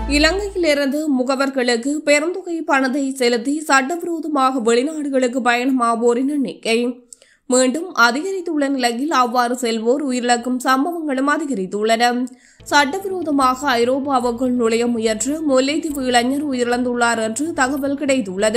இலங்கையிலிருந்து முகவர்களுக்கு பெருந்தொகை பணத்தை செலுத்தி சட்டவிரோதமாக வெளிநாடுகளுக்கு பயணமாவோரின் எண்ணிக்கை மீண்டும் அதிகரித்துள்ள நிலையில் அவ்வாறு செல்வோர் உயிரிழக்கும் சம்பவங்களும் அதிகரித்துள்ளன சட்டவிரோதமாக ஐரோப்பாவுக்குள் நுழைய முயன்ற முல்லைத்தீவு இளைஞர் உயிரிழந்துள்ளார் என்று தகவல் கிடைத்துள்ளது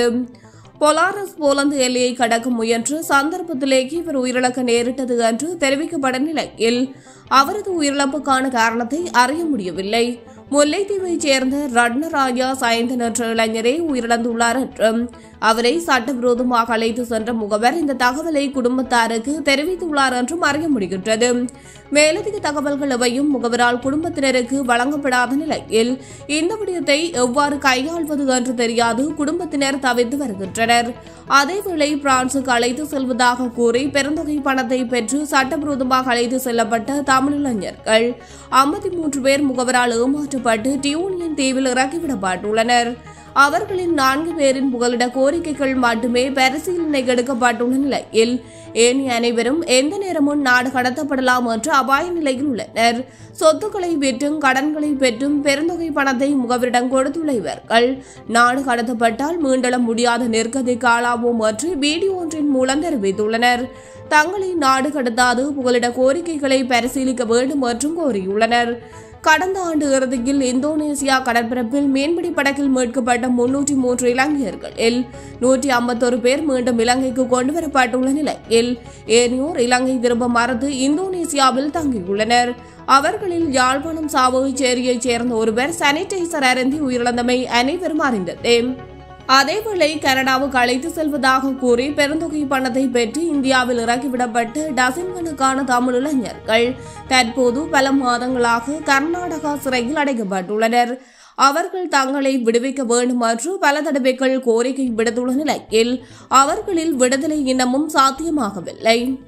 பொலாரஸ் போலந்து எல்லையை கடக்க முயன்ற சந்தர்ப்பத்திலேயே இவர் உயிரிழக்க நேரிட்டது என்று தெரிவிக்கப்பட்ட நிலையில் அவரது உயிரிழப்புக்கான காரணத்தை அறிய முடியவில்லை முல்லைத்தீவைச் சேர்ந்த ரட்னராஜா சயந்தன் என்ற இளைஞரே உயிரிழந்துள்ளார் என்றும் அவரை சட்டவிரோதமாக அழைத்து சென்ற முகவர் இந்த தகவலை குடும்பத்தாருக்கு தெரிவித்துள்ளார் என்றும் அறிய முடிகின்றது மேலதிக தகவல்கள் எவையும் முகவரால் குடும்பத்தினருக்கு வழங்கப்படாத நிலையில் இந்த விடயத்தை எவ்வாறு கையாள்வது என்று தெரியாது குடும்பத்தினர் தவிர்த்து வருகின்றனர் அதேவேளை பிரான்சுக்கு அழைத்து செல்வதாக கூறி பெருந்தொகை பணத்தை பெற்று சட்டவிரோதமாக அழைத்து செல்லப்பட்ட தமிழ் இளைஞர்கள் ஐம்பத்தி மூன்று பேர் முகவரால் ஏமாற்றப்பட்டு டியூனியன் தீவில் இறக்கிவிடப்பட்டுள்ளனர் அவர்களின் நான்கு பேரின் புகலிட கோரிக்கைகள் மட்டுமே பரிசீலனைக்கு எடுக்கப்பட்டுள்ள நிலையில் ஏனைய அனைவரும் எந்த நேரமும் நாடு கடத்தப்படலாம் என்ற அபாய நிலையில் உள்ளனர் சொத்துக்களை விற்றும் கடன்களை பெற்றும் பெருந்தொகை பணத்தை முகவரிடம் கொடுத்துள்ள இவர்கள் நாடு கடத்தப்பட்டால் மீண்டெழ முடியாத நெருக்கடிக்கு ஆளாவோம் என்று வீடியோ ஒன்றின் மூலம் தெரிவித்துள்ளனர் தங்களை நாடு கடத்தாது புகலிட கோரிக்கைகளை பரிசீலிக்க வேண்டும் என்றும் கோரியுள்ளனர் கடந்த ஆண்டு இறுதியில் இந்தோனேசியா கடற்பரப்பில் மீன்பிடி படகில் மீட்கப்பட்ட முன்னூற்றி மூன்று இலங்கையர்களில் நூற்றி ஐம்பத்தொரு பேர் மீண்டும் இலங்கைக்கு கொண்டுவரப்பட்டுள்ள நிலையில் ஏனையோர் இலங்கை திரும்ப மறுத்து இந்தோனேசியாவில் தங்கியுள்ளனர் அவர்களில் யாழ்ப்பாணம் சாவகச்சேரியைச் சேர்ந்த ஒருவர் சானிடைசர் அருந்தி உயிரிழந்தமை அனைவரும் அறிந்ததே அதேவேளை கனடாவுக்கு அழைத்து செல்வதாக கூறி பெருந்தொகை பணத்தை பெற்று இந்தியாவில் இறக்கிவிடப்பட்டு டசின் கணக்கான தமிழ் இளைஞர்கள் தற்போது பல மாதங்களாக கர்நாடகா சிறையில் அடைக்கப்பட்டுள்ளனர் அவர்கள் தங்களை விடுவிக்க வேண்டும் என்று பல தடவைகள் கோரிக்கை விடுத்துள்ள நிலையில் அவர்களில் விடுதலை இன்னமும் சாத்தியமாகவில்லை